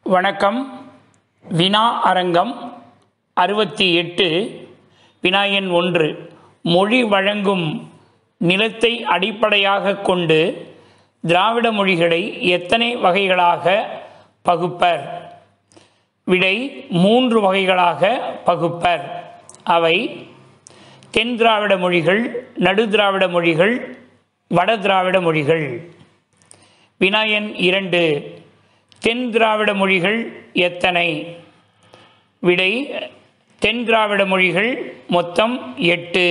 வணக்கம் வினா அரங்கம் அறுபத்தி எட்டு வினா எண் ஒன்று மொழி வழங்கும் நிலத்தை அடிப்படையாக கொண்டு திராவிட மொழிகளை எத்தனை வகைகளாக பகுப்பர் விடை மூன்று வகைகளாக பகுப்பர் அவை தென் திராவிட மொழிகள் நடு திராவிட மொழிகள் வட திராவிட மொழிகள் வினா எண் இரண்டு தென் திராவிட மொழிகள் எத்தனை விடை தென் திராவிட மொழிகள் மொத்தம் எட்டு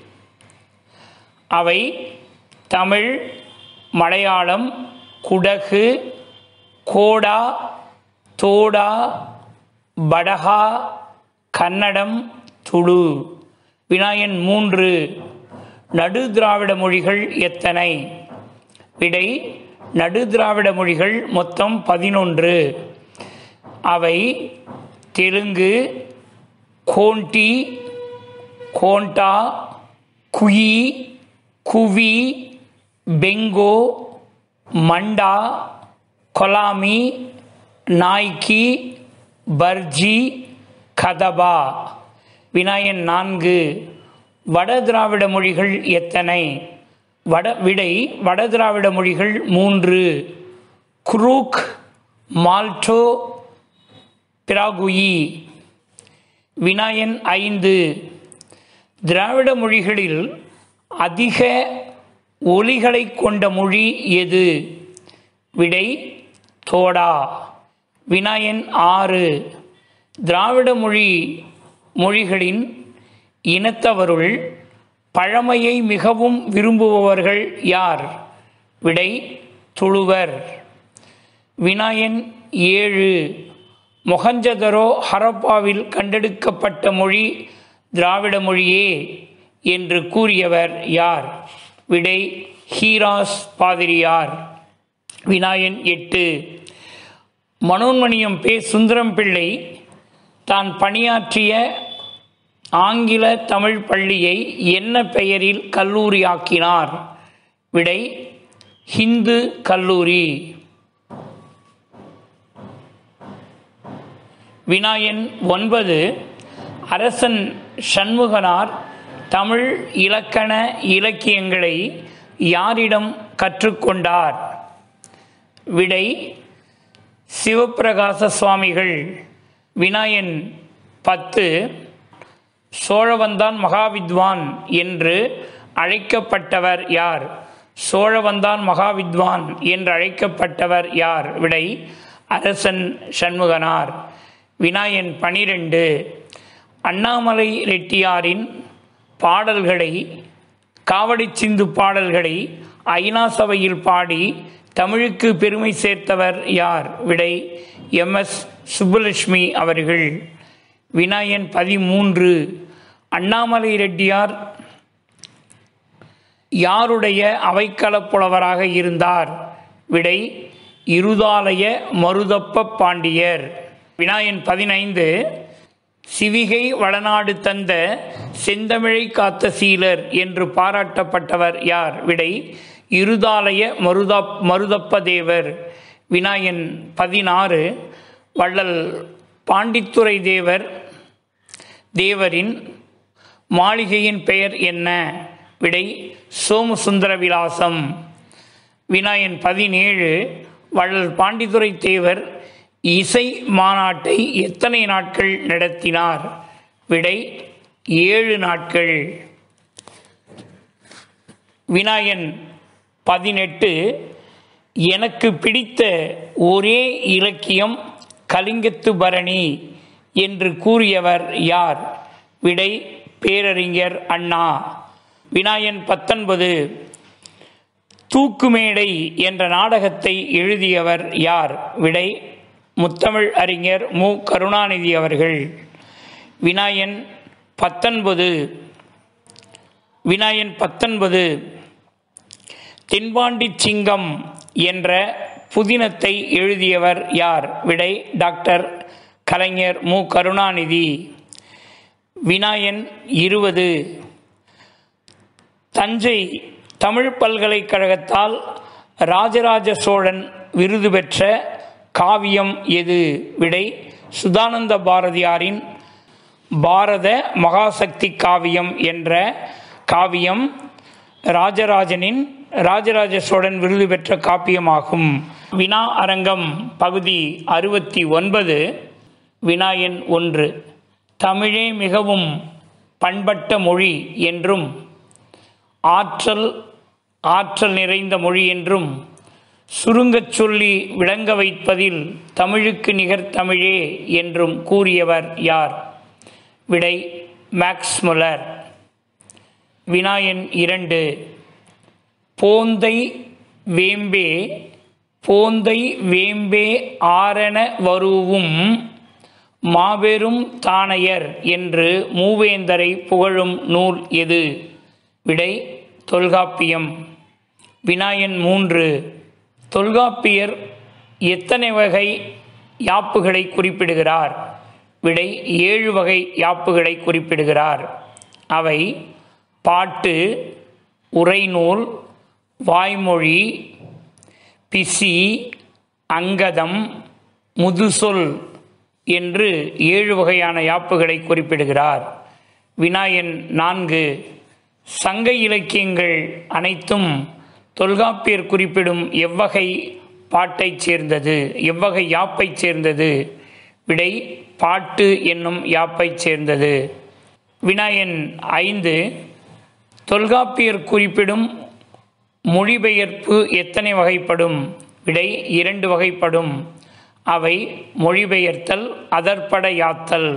அவை தமிழ் மலையாளம் குடகு கோடா தோடா படகா கன்னடம் துளு வினாயன் மூன்று நடு திராவிட மொழிகள் எத்தனை விடை நடு திராவிட மொழிகள் மொத்தம் பதினொன்று அவை தெலுங்கு கோண்டி கோண்டா குயி குவி பெங்கோ மண்டா கொலாமி நாய்க்கி பர்ஜி கதபா வினாயன் நான்கு வட திராவிட மொழிகள் எத்தனை வட விடை வட திராவிட மொழிகள் மூன்று குரூக் மால்டோ பிராகுயி வினாயன் ஐந்து திராவிட மொழிகளில் அதிக ஒலிகளை கொண்ட மொழி எது விடை தோடா வினாயன் ஆறு திராவிட மொழி மொழிகளின் இனத்தவருள் பழமையை மிகவும் விரும்புபவர்கள் யார் விடை துளுவர் வினாயன் ஏழு மொஹஞ்சதரோ ஹரப்பாவில் கண்டெடுக்கப்பட்ட மொழி திராவிட மொழியே என்று கூறியவர் யார் விடை ஹீராஸ் பாதிரியார் வினாயன் எட்டு மனோன்மணியம் பே சுந்தரம் பிள்ளை தான் பணியாற்றிய ஆங்கில தமிழ் பள்ளியை என்ன பெயரில் கல்லூரியாக்கினார் விடை ஹிந்து கல்லூரி வினாயன் ஒன்பது அரசன் சண்முகனார் தமிழ் இலக்கண இலக்கியங்களை யாரிடம் கற்றுக்கொண்டார் விடை சிவப்பிரகாச சுவாமிகள் வினாயன் பத்து சோழவந்தான் மகாவித்வான் என்று அழைக்கப்பட்டவர் யார் சோழவந்தான் மகாவித்வான் என்று அழைக்கப்பட்டவர் யார் விடை அரசன் சண்முகனார் வினாயன் பனிரெண்டு அண்ணாமலை ரெட்டியாரின் பாடல்களை காவடி சிந்து பாடல்களை ஐநா சபையில் பாடி தமிழுக்கு பெருமை சேர்த்தவர் யார் விடை எம் எஸ் சுப்புலட்சுமி அவர்கள் வினாயன் பதிமூன்று அண்ணாமலை ரெட்டியார் யாருடைய அவைக்களப் புலவராக இருந்தார் விடை இருதாலய மருதப்ப பாண்டியர் வினாயன் பதினைந்து சிவிகை வளநாடு தந்த செந்தமிழை காத்த சீலர் என்று பாராட்டப்பட்டவர் யார் விடை இருதாலய மருதப் மருதப்ப தேவர் வினாயன் பதினாறு வள்ளல் பாண்டித்துறை தேவர் தேவரின் மாளிகையின் பெயர் என்ன விடை சோமசுந்தர விலாசம் வினாயன் பதினேழு வள்ளல் பாண்டித்துறை தேவர் இசை மாநாட்டை எத்தனை நாட்கள் நடத்தினார் விடை ஏழு நாட்கள் வினாயன் பதினெட்டு எனக்கு பிடித்த ஒரே இலக்கியம் கலிங்கத்து பரணி என்று கூறியவர் யார் விடை பேரறிஞர் அண்ணா வினாயன் பத்தொன்பது தூக்குமேடை என்ற நாடகத்தை எழுதியவர் யார் விடை முத்தமிழ் அறிஞர் மு கருணாநிதி அவர்கள் வினாயன் பத்தொன்பது வினாயன் பத்தொன்பது தென்பாண்டி சிங்கம் என்ற புதினத்தை எழுதியவர் யார் விடை டாக்டர் கலைஞர் மு கருணாநிதி வினாயன் இருபது தஞ்சை தமிழ் பல்கலைக்கழகத்தால் ராஜராஜ சோழன் விருது பெற்ற காவியம் எது விடை சுதானந்த பாரதியாரின் பாரத மகாசக்தி காவியம் என்ற காவியம் ராஜராஜனின் ராஜராஜ சோழன் விருது பெற்ற காப்பியமாகும் வினா அரங்கம் பகுதி அறுபத்தி ஒன்பது வினா எண் ஒன்று தமிழே மிகவும் பண்பட்ட மொழி என்றும் ஆற்றல் ஆற்றல் நிறைந்த மொழி என்றும் சுருங்கச் சொல்லி விளங்க வைப்பதில் தமிழுக்கு நிகர் தமிழே என்றும் கூறியவர் யார் விடை மேக்ஸ் முல்லர் வினாயன் இரண்டு போந்தை வேம்பே போந்தை வேம்பே ஆரண வரூவும் மாபெரும் தானையர் என்று மூவேந்தரை புகழும் நூல் எது விடை தொல்காப்பியம் வினாயன் மூன்று தொல்காப்பியர் எத்தனை வகை யாப்புகளை குறிப்பிடுகிறார் விடை ஏழு வகை யாப்புகளை குறிப்பிடுகிறார் அவை பாட்டு உரைநூல் வாய்மொழி பிசி அங்கதம் முதுசொல் என்று ஏழு வகையான யாப்புகளை குறிப்பிடுகிறார் வினாயன் நான்கு சங்க இலக்கியங்கள் அனைத்தும் தொல்காப்பியர் குறிப்பிடும் எவ்வகை பாட்டைச் சேர்ந்தது எவ்வகை யாப்பைச் சேர்ந்தது விடை பாட்டு என்னும் யாப்பைச் சேர்ந்தது வினாயன் ஐந்து தொல்காப்பியர் குறிப்பிடும் மொழிபெயர்ப்பு எத்தனை வகைப்படும் விடை இரண்டு வகைப்படும் அவை மொழிபெயர்த்தல் அதற்பட யாத்தல்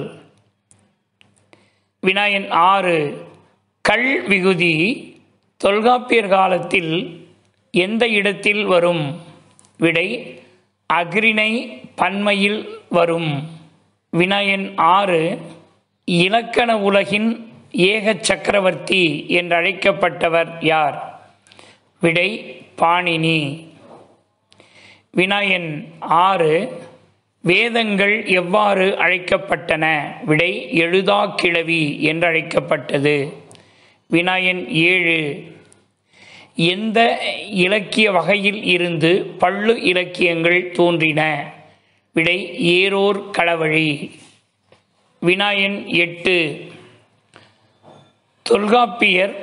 வினாயன் ஆறு கல் விகுதி தொல்காப்பியர் காலத்தில் எந்த இடத்தில் வரும் விடை அக்ரிணை பன்மையில் வரும் வினாயன் ஆறு இலக்கண உலகின் ஏக சக்கரவர்த்தி என்றழைக்கப்பட்டவர் யார் விடை பாணினி வினாயன் ஆறு வேதங்கள் எவ்வாறு அழைக்கப்பட்டன விடை எழுதா கிழவி என்றழைக்கப்பட்டது வினாயன் ஏழு எந்த இலக்கிய வகையில் இருந்து பள்ளு இலக்கியங்கள் தோன்றின விடை ஏரோர் களவழி வினாயன் எட்டு தொல்காப்பியர்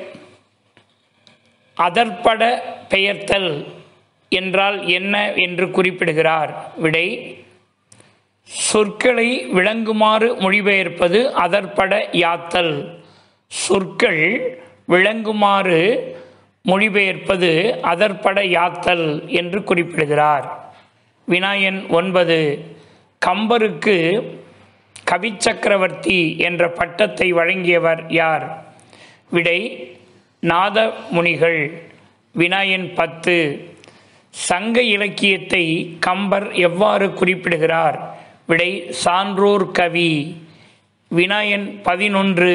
அதற்பட பெயர்த்தல் என்றால் என்ன என்று குறிப்பிடுகிறார் விடை சொற்களை விளங்குமாறு மொழிபெயர்ப்பது அதற்பட யாத்தல் சொற்கள் விளங்குமாறு மொழிபெயர்ப்பது அதற்பட யாத்தல் என்று குறிப்பிடுகிறார் வினாயன் ஒன்பது கம்பருக்கு கவிச்சக்கரவர்த்தி என்ற பட்டத்தை வழங்கியவர் யார் விடை நாதமுனிகள் வினாயன் பத்து சங்க இலக்கியத்தை கம்பர் எவ்வாறு குறிப்பிடுகிறார் விடை சான்றோர் கவி வினாயன் பதினொன்று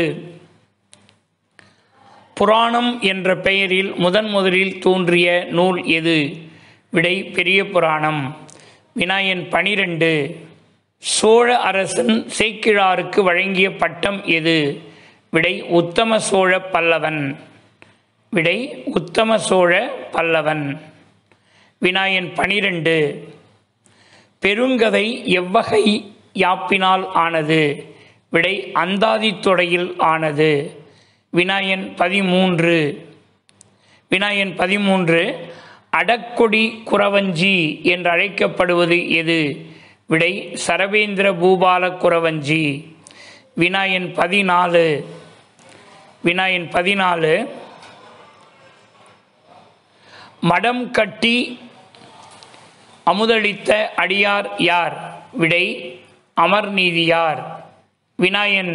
புராணம் என்ற பெயரில் முதன் முதலில் தோன்றிய நூல் எது விடை பெரிய புராணம் வினாயன் பனிரெண்டு சோழ அரசன் சேக்கிழாருக்கு வழங்கிய பட்டம் எது விடை உத்தம சோழ பல்லவன் விடை உத்தம சோழ பல்லவன் வினாயன் பனிரெண்டு பெருங்கதை எவ்வகை யாப்பினால் ஆனது விடை அந்தாதி தொடையில் ஆனது வினாயன் பதிமூன்று வினாயன் பதிமூன்று அடக்கொடி குறவஞ்சி என்று அழைக்கப்படுவது எது விடை சரவேந்திர பூபால குறவஞ்சி வினாயன் பதினாலு வினாயன் பதினாலு மடம் கட்டி அமுதளித்த அடியார் யார் விடை அமர்நீதியார் வினாயன்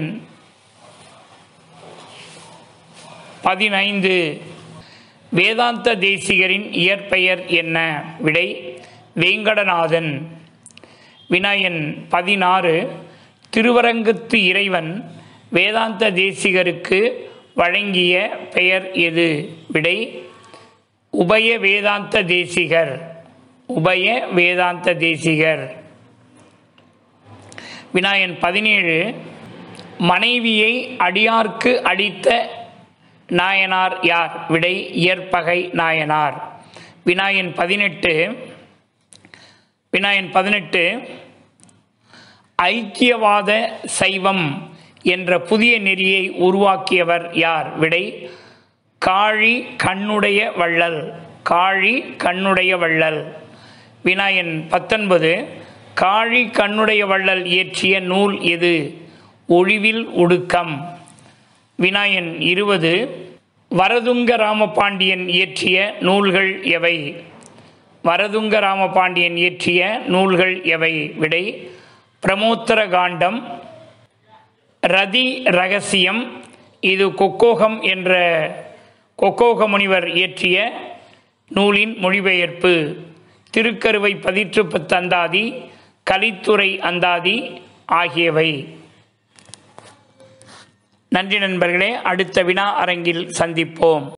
பதினைந்து வேதாந்த தேசிகரின் இயற்பெயர் என்ன விடை வேங்கடநாதன் வினாயன் பதினாறு திருவரங்கத்து இறைவன் வேதாந்த தேசிகருக்கு வழங்கிய பெயர் எது விடை உபய வேதாந்த தேசிகர் உபய வேதாந்த தேசிகர் வினாயன் பதினேழு மனைவியை அடியார்க்கு அடித்த நாயனார் யார் விடை இயற்பகை நாயனார் வினாயன் பதினெட்டு வினாயன் பதினெட்டு ஐக்கியவாத சைவம் என்ற புதிய நெறியை உருவாக்கியவர் யார் விடை காழி கண்ணுடைய வள்ளல் காழி கண்ணுடைய வள்ளல் வினாயன் பத்தொன்பது காழி கண்ணுடைய வள்ளல் இயற்றிய நூல் எது ஒழிவில் ஒடுக்கம் வினாயன் இருபது வரதுங்க ராமபாண்டியன் இயற்றிய நூல்கள் எவை வரதுங்க ராமபாண்டியன் இயற்றிய நூல்கள் எவை விடை பிரமோத்தர காண்டம் ரதி ரகசியம் இது கொக்கோகம் என்ற கொக்கோக முனிவர் இயற்றிய நூலின் மொழிபெயர்ப்பு திருக்கருவை பதிற்றுப்பு தந்தாதி கலித்துறை அந்தாதி ஆகியவை நன்றி நண்பர்களே அடுத்த வினா அரங்கில் சந்திப்போம்